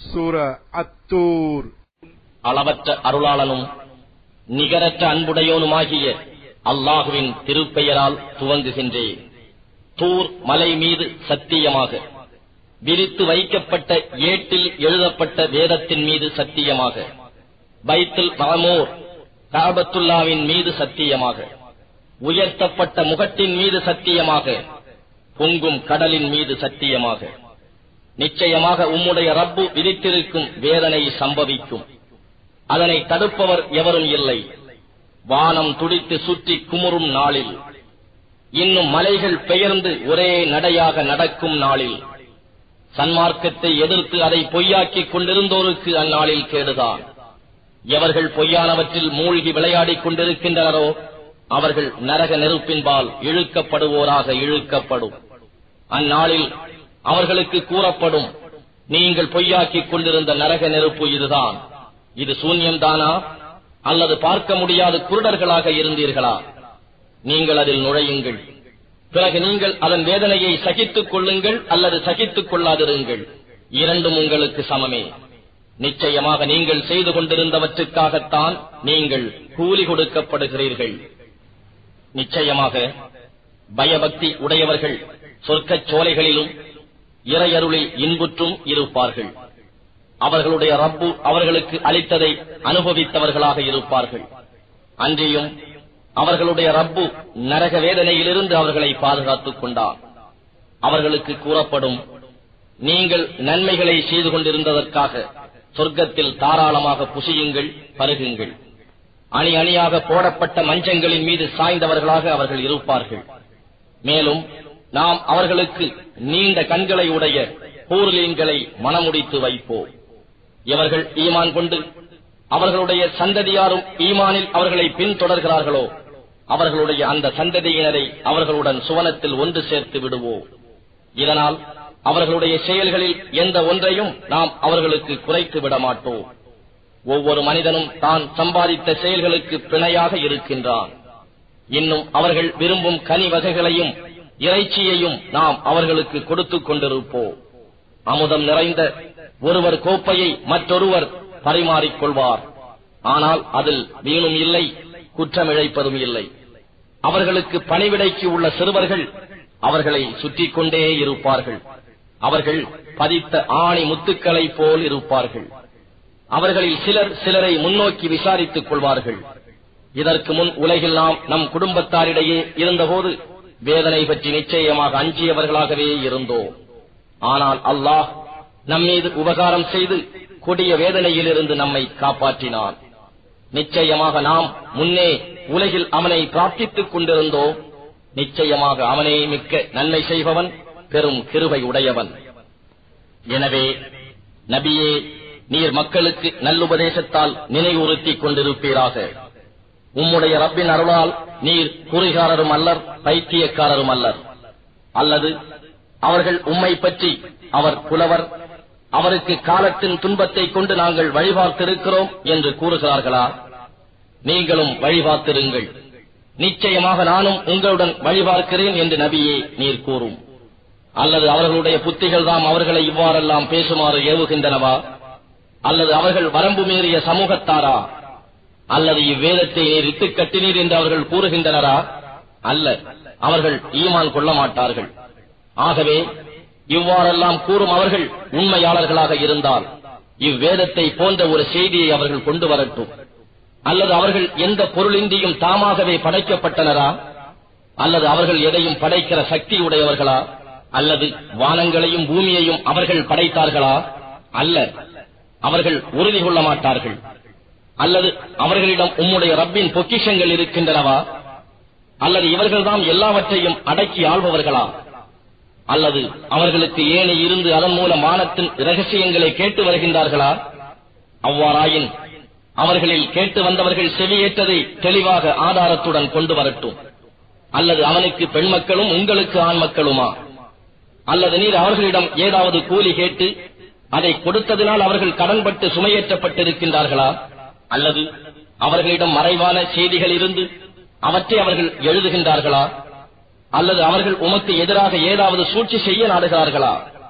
சூர அத்தூர் அளவற்ற அருளாளனும் நிகரற்ற அன்புடையோனுமாகிய அல்லாஹுவின் திருப்பெயரால் துவங்குகின்றேன் தூர் மலை மீது சத்தியமாக விரித்து வைக்கப்பட்ட ஏட்டில் எழுதப்பட்ட வேதத்தின் மீது சத்தியமாக பைத்துல் மகமூர் காபத்துல்லாவின் மீது சத்தியமாக உயர்த்தப்பட்ட முகட்டின் மீது சத்தியமாக பொங்கும் கடலின் மீது சத்தியமாக நிச்சயமாக உம்முடைய ரப்பு விதித்திருக்கும் வேதனை சம்பவிக்கும் அதனை தடுப்பவர் எவரும் இல்லை வானம் துடித்து சுற்றி குமுறும் நாளில் இன்னும் மலைகள் பெயர்ந்து ஒரே நடையாக நடக்கும் நாளில் சன்மார்க்கத்தை எதிர்த்து அதை பொய்யாக்கிக் கொண்டிருந்தோருக்கு அந்நாளில் கேடுதான் எவர்கள் பொய்யானவற்றில் மூழ்கி விளையாடிக் கொண்டிருக்கின்றனரோ அவர்கள் நரக நெருப்பின்பால் இழுக்கப்படுவோராக இழுக்கப்படும் அந்நாளில் அவர்களுக்கு கூறப்படும் நீங்கள் பொய்யாக்கிக் கொண்டிருந்த நரக நெருப்பு இதுதான் இது சூன்யம்தானா அல்லது பார்க்க முடியாத குருடர்களாக இருந்தீர்களா நீங்கள் அதில் நுழையுங்கள் பிறகு நீங்கள் அதன் வேதனையை சகித்துக் கொள்ளுங்கள் அல்லது சகித்துக் கொள்ளாதிருங்கள் இரண்டும் உங்களுக்கு சமமே நிச்சயமாக நீங்கள் செய்து கொண்டிருந்தவற்றுக்காகத்தான் நீங்கள் கூலி கொடுக்கப்படுகிறீர்கள் நிச்சயமாக பயபக்தி உடையவர்கள் சொர்க்கச் சோலைகளிலும் இறையருளில் இன்புற்றும் இருப்பார்கள் அவர்களுடைய ரப்பு அவர்களுக்கு அளித்ததை அனுபவித்தவர்களாக இருப்பார்கள் அன்றியும் அவர்களுடைய ரப்பு நரக வேதனையிலிருந்து அவர்களை பாதுகாத்துக் கொண்டார் அவர்களுக்கு கூறப்படும் நீங்கள் நன்மைகளை செய்து கொண்டிருந்ததற்காக சொர்க்கத்தில் தாராளமாக புசியுங்கள் பருகுங்கள் அணி அணியாக போடப்பட்ட மஞ்சங்களின் மீது சாய்ந்தவர்களாக அவர்கள் இருப்பார்கள் மேலும் நாம் அவர்களுக்கு நீண்ட கண்களை உடைய பூர்லீன்களை மனமுடித்து வைப்போம் இவர்கள் ஈமான் கொண்டு அவர்களுடைய சந்ததியாரும் ஈமானில் அவர்களை பின்தொடர்கிறார்களோ அவர்களுடைய அந்த சந்ததியினரை அவர்களுடன் சுவனத்தில் ஒன்று சேர்த்து விடுவோம் இதனால் அவர்களுடைய செயல்களில் எந்த ஒன்றையும் நாம் அவர்களுக்கு குறைத்து விட மாட்டோம் ஒவ்வொரு மனிதனும் தான் சம்பாதித்த செயல்களுக்கு பிணையாக இருக்கின்றான் இன்னும் அவர்கள் விரும்பும் கனி வகைகளையும் இறைச்சியையும் நாம் அவர்களுக்கு கொடுத்துக் கொண்டிருப்போம் அமுதம் நிறைந்த ஒருவர் கோப்பையை மற்றொருவர் பரிமாறிக் கொள்வார் ஆனால் அதில் வீணும் இல்லை குற்றமிழைப்பதும் இல்லை அவர்களுக்கு பணிவிடைக்கு உள்ள சிறுவர்கள் அவர்களை சுற்றிக் கொண்டே இருப்பார்கள் அவர்கள் பதித்த ஆணி முத்துக்களைப் போல் இருப்பார்கள் அவர்களில் சிலர் சிலரை முன்னோக்கி விசாரித்துக் கொள்வார்கள் இதற்கு முன் உலகில் நாம் நம் குடும்பத்தாரிடையே இருந்தபோது வேதனை பற்றி நிச்சயமாக அஞ்சியவர்களாகவே இருந்தோம் ஆனால் அல்லாஹ் நம்மீது உபகாரம் செய்து கொடிய வேதனையிலிருந்து நம்மை காப்பாற்றினான் நிச்சயமாக நாம் முன்னே உலகில் அவனை பிரார்த்தித்துக் கொண்டிருந்தோம் நிச்சயமாக அவனே மிக்க நன்மை செய்பவன் பெரும் கிருபை உடையவன் எனவே நபியே நீர் மக்களுக்கு நல்லுபதேசத்தால் நினைவுறுத்திக் கொண்டிருப்பீராக உம்முடைய ரப்பின் அருளால் நீர் குறிகாரரும் அல்லர் பைத்தியக்காரரும் அல்லர் அல்லது அவர்கள் உம்மை பற்றி அவர் புலவர் அவருக்கு காலத்தின் துன்பத்தை கொண்டு நாங்கள் வழிபார்த்திருக்கிறோம் என்று கூறுகிறார்களா நீங்களும் வழிபார்த்திருங்கள் நிச்சயமாக நானும் உங்களுடன் வழிபார்க்கிறேன் என்று நபியே நீர் கூறும் அல்லது அவர்களுடைய புத்திகள் தாம் அவர்களை இவ்வாறெல்லாம் பேசுமாறு ஏவுகின்றனவா அல்லது அவர்கள் வரம்பு மீறிய சமூகத்தாரா அல்லது இவ்வேதத்தை நீர் இட்டு கட்டினீர் என்று அவர்கள் கூறுகின்றனரா அல்ல அவர்கள் ஈமான் கொள்ள மாட்டார்கள் ஆகவே இவ்வாறெல்லாம் கூறும் அவர்கள் உண்மையாளர்களாக இருந்தால் இவ்வேதத்தை போன்ற ஒரு செய்தியை அவர்கள் கொண்டு வரட்டும் அல்லது அவர்கள் எந்த பொருளின்றியும் தாமாகவே படைக்கப்பட்டனரா அல்லது அவர்கள் எதையும் படைக்கிற சக்தி உடையவர்களா அல்லது வானங்களையும் பூமியையும் அவர்கள் படைத்தார்களா அல்ல அவர்கள் உறுதி கொள்ள மாட்டார்கள் அல்லது அவர்களிடம் உம்முடைய ரப்பின் பொக்கிஷங்கள் இருக்கின்றனவா அல்லது இவர்கள்தாம் எல்லாவற்றையும் அடக்கி ஆள்பவர்களா அல்லது அவர்களுக்கு ஏனை இருந்து அதன் மூலம் வானத்தின் ரகசியங்களை கேட்டு வருகின்றார்களா அவ்வாறாயின் அவர்களில் கேட்டு வந்தவர்கள் செவியேற்றதை தெளிவாக ஆதாரத்துடன் கொண்டு வரட்டும் அல்லது அவனுக்கு பெண் மக்களும் உங்களுக்கு ஆண் மக்களுமா அல்லது நீர் அவர்களிடம் ஏதாவது கூலி கேட்டு அதை கொடுத்ததினால் அவர்கள் கடன்பட்டு சுமையேற்றப்பட்டிருக்கின்றார்களா அல்லது அவர்களிடம் மறைவான செய்திகள் இருந்து அவற்றை அவர்கள் எழுதுகின்றார்களா அல்லது அவர்கள் உமக்கு எதிராக ஏதாவது சூழ்ச்சி செய்ய நாடுகிறார்களா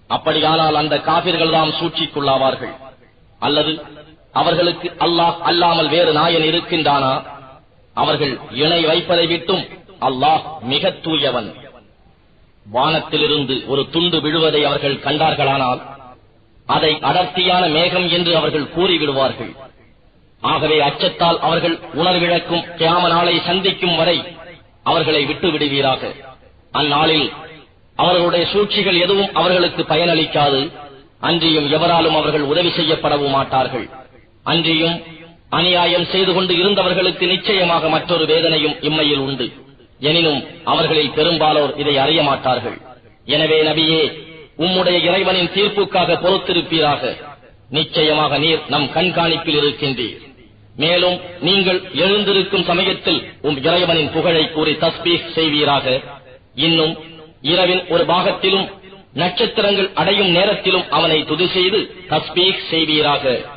அப்படியானால் அந்த காபிர்கள் தாம் சூழ்ச்சிக்குள்ளாவார்கள் அல்லது அவர்களுக்கு அல்லாஹ் அல்லாமல் வேறு நாயன் இருக்கின்றானா அவர்கள் இணை வைப்பதை விட்டும் அல்லாஹ் மிக தூயவன் வானத்திலிருந்து ஒரு துண்டு விழுவதை அவர்கள் கண்டார்களானால் அதை அடர்த்தியான மேகம் என்று அவர்கள் கூறிவிடுவார்கள் ஆகவே அச்சத்தால் அவர்கள் உணர்விழக்கும் கியாம நாளை சந்திக்கும் வரை அவர்களை விட்டு விடுவீராக அந்நாளில் அவர்களுடைய சூழ்ச்சிகள் எதுவும் அவர்களுக்கு பயனளிக்காது அன்றியும் எவராலும் அவர்கள் உதவி செய்யப்படவும் மாட்டார்கள் அன்றியும் அநியாயம் செய்து கொண்டு இருந்தவர்களுக்கு நிச்சயமாக மற்றொரு வேதனையும் இம்மையில் உண்டு எனினும் அவர்களில் பெரும்பாலோர் இதை அறிய மாட்டார்கள் எனவே நபியே உம்முடைய இறைவனின் தீர்ப்புக்காக பொறுத்திருப்பீராக நிச்சயமாக நீர் நம் கண்காணிப்பில் இருக்கின்றீர் மேலும் நீங்கள் எழுந்திருக்கும் சமயத்தில் உம் இறைவனின் புகழை கூறி தஸ்பீக் செய்வீராக இன்னும் இரவின் ஒரு பாகத்திலும் நட்சத்திரங்கள் அடையும் நேரத்திலும் அவனை துதி செய்து தஸ்பீக் செய்வீராக